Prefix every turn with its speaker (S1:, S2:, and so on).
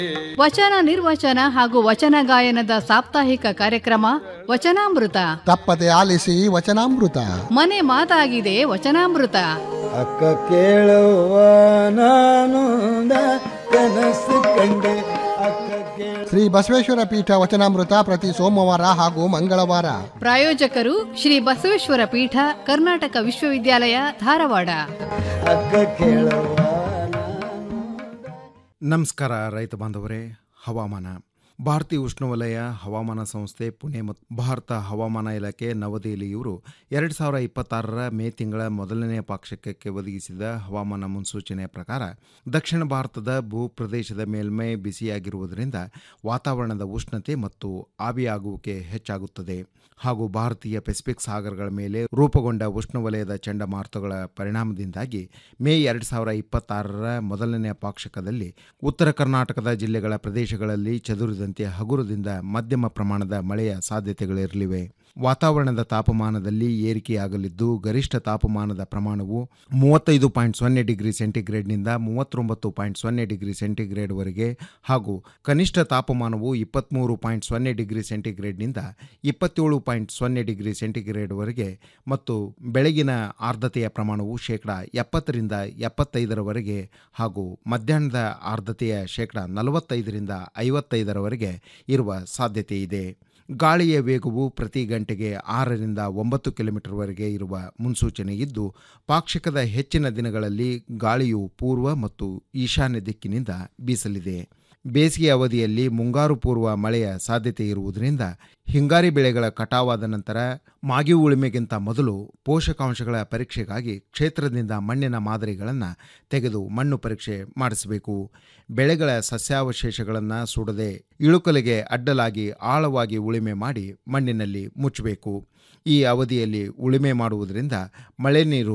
S1: ವಚನ ನಿರ್ವಚನ ಹಾಗೂ ವಚನ ಗಾಯನದ ಸಾಪ್ತಾಹಿಕ ಕಾರ್ಯಕ್ರಮ ವಚನಾಮೃತ
S2: ತಪ್ಪದೆ ಆಲಿಸಿ ವಚನಾಮೃತ
S1: ಮನೆ ಮಾತಾಗಿದೆ ವಚನಾಮೃತ
S3: ಅಕ್ಕ ಕೇಳುವ ನಾನು ಕನಸು ಕಂಡೆ ಅಕ್ಕ ಕೇಳ
S2: ಶ್ರೀ ಬಸವೇಶ್ವರ ಪೀಠ ವಚನಾಮೃತ ಪ್ರತಿ ಸೋಮವಾರ ಹಾಗೂ ಮಂಗಳವಾರ
S1: ಪ್ರಾಯೋಜಕರು ಶ್ರೀ ಬಸವೇಶ್ವರ ಪೀಠ ಕರ್ನಾಟಕ ವಿಶ್ವವಿದ್ಯಾಲಯ ಧಾರವಾಡ
S3: ಅಕ್ಕ ಕೇಳುವ
S4: ನಮಸ್ಕಾರ ರೈತ ಬಾಂಧವರೇ ಹವಾಮಾನ ಭಾರತೀಯ ಉಷ್ಣವಲಯ ಹವಾಮಾನ ಸಂಸ್ಥೆ ಪುಣೆ ಮತ್ತು ಭಾರತ ಹವಾಮಾನ ಇಲಾಖೆ ನವದೆಹಲಿ ಇವರು ಎರಡು ಸಾವಿರ ಇಪ್ಪತ್ತಾರರ ಮೇ ತಿಂಗಳ ಮೊದಲನೇ ಪಾಕ್ಷಿಕಕ್ಕೆ ಒದಗಿಸಿದ ಹವಾಮಾನ ಮುನ್ಸೂಚನೆಯ ಪ್ರಕಾರ ದಕ್ಷಿಣ ಭಾರತದ ಭೂ ಪ್ರದೇಶದ ಮೇಲ್ಮೈ ಬಿಸಿಯಾಗಿರುವುದರಿಂದ ವಾತಾವರಣದ ಉಷ್ಣತೆ ಮತ್ತು ಆವಿಯಾಗುವಿಕೆ ಹೆಚ್ಚಾಗುತ್ತದೆ ಹಾಗೂ ಭಾರತೀಯ ಪೆಸಿಫಿಕ್ ಸಾಗರಗಳ ಮೇಲೆ ರೂಪುಗೊಂಡ ಉಷ್ಣವಲಯದ ಚಂಡಮಾರುತಗಳ ಪರಿಣಾಮದಿಂದಾಗಿ ಮೇ ಎರಡು ಸಾವಿರ ಇಪ್ಪತ್ತಾರರ ಮೊದಲನೇ ಪಾಕ್ಷಿಕದಲ್ಲಿ ಉತ್ತರ ಕರ್ನಾಟಕದ ಜಿಲ್ಲೆಗಳ ಪ್ರದೇಶಗಳಲ್ಲಿ ಚದುರಿದಂತೆ ಹಗುರದಿಂದ ಮಧ್ಯಮ ಪ್ರಮಾಣದ ಮಳೆಯ ಸಾಧ್ಯತೆಗಳಿರಲಿವೆ ವಾತಾವರಣದ ತಾಪಮಾನದಲ್ಲಿ ಏರಿಕೆಯಾಗಲಿದ್ದು ಗರಿಷ್ಠ ತಾಪಮಾನದ ಪ್ರಮಾಣವು ಮೂವತ್ತೈದು ಪಾಯಿಂಟ್ ಸೊನ್ನೆ ಡಿಗ್ರಿ ಸೆಂಟಿಗ್ರೇಡ್ನಿಂದ ಮೂವತ್ತೊಂಬತ್ತು ಪಾಯಿಂಟ್ ಸೊನ್ನೆ ಡಿಗ್ರಿ ಸೆಂಟಿಗ್ರೇಡ್ವರೆಗೆ ಹಾಗೂ ಕನಿಷ್ಠ ತಾಪಮಾನವು ಇಪ್ಪತ್ತ್ಮೂರು ಪಾಯಿಂಟ್ ಸೊನ್ನೆ ಡಿಗ್ರಿ ಸೆಂಟಿಗ್ರೇಡ್ನಿಂದ ಇಪ್ಪತ್ತೇಳು ಪಾಯಿಂಟ್ ಸೊನ್ನೆ ಡಿಗ್ರಿ ಸೆಂಟಿಗ್ರೇಡ್ವರೆಗೆ ಮತ್ತು ಬೆಳಗಿನ ಆರ್ದ್ರತೆಯ ಪ್ರಮಾಣವು ಶೇಕಡ ಎಪ್ಪತ್ತರಿಂದ ಎಪ್ಪತ್ತೈದರವರೆಗೆ ಹಾಗೂ ಮಧ್ಯಾಹ್ನದ ಆರ್ದ್ರತೆಯ ಶೇಕಡ ನಲವತ್ತೈದರಿಂದ ಐವತ್ತೈದರವರೆಗೆ ಇರುವ ಸಾಧ್ಯತೆ ಇದೆ ಗಾಳಿಯ ವೇಗವು ಪ್ರತಿ ಗಂಟೆಗೆ ಆರರಿಂದ ಒಂಬತ್ತು ಕಿಲೋಮೀಟರ್ವರೆಗೆ ಇರುವ ಮುನ್ಸೂಚನೆ ಇದ್ದು ಪಾಕ್ಷಿಕದ ಹೆಚ್ಚಿನ ದಿನಗಳಲ್ಲಿ ಗಾಳಿಯು ಪೂರ್ವ ಮತ್ತು ಈಶಾನ್ಯ ದಿಕ್ಕಿನಿಂದ ಬೀಸಲಿದೆ ಬೇಸಿಗೆ ಅವಧಿಯಲ್ಲಿ ಮುಂಗಾರು ಪೂರ್ವ ಮಳೆಯ ಸಾಧ್ಯತೆ ಇರುವುದರಿಂದ ಹಿಂಗಾರಿ ಬೆಳೆಗಳ ಕಟಾವಾದ ನಂತರ ಮಾಗಿ ಉಳುಮೆಗಿಂತ ಮೊದಲು ಪೋಷಕಾಂಶಗಳ ಪರೀಕ್ಷೆಗಾಗಿ ಕ್ಷೇತ್ರದಿಂದ ಮಣ್ಣಿನ ಮಾದರಿಗಳನ್ನು ತೆಗೆದು ಮಣ್ಣು ಪರೀಕ್ಷೆ ಮಾಡಿಸಬೇಕು ಬೆಳೆಗಳ ಸಸ್ಯಾವಶೇಷಗಳನ್ನು ಸುಡದೆ ಇಳುಕಲಿಗೆ ಅಡ್ಡಲಾಗಿ ಆಳವಾಗಿ ಉಳುಮೆ ಮಾಡಿ ಮಣ್ಣಿನಲ್ಲಿ ಮುಚ್ಚಬೇಕು ಈ ಅವಧಿಯಲ್ಲಿ ಉಳುಮೆ ಮಾಡುವುದರಿಂದ ಮಳೆ ನೀರು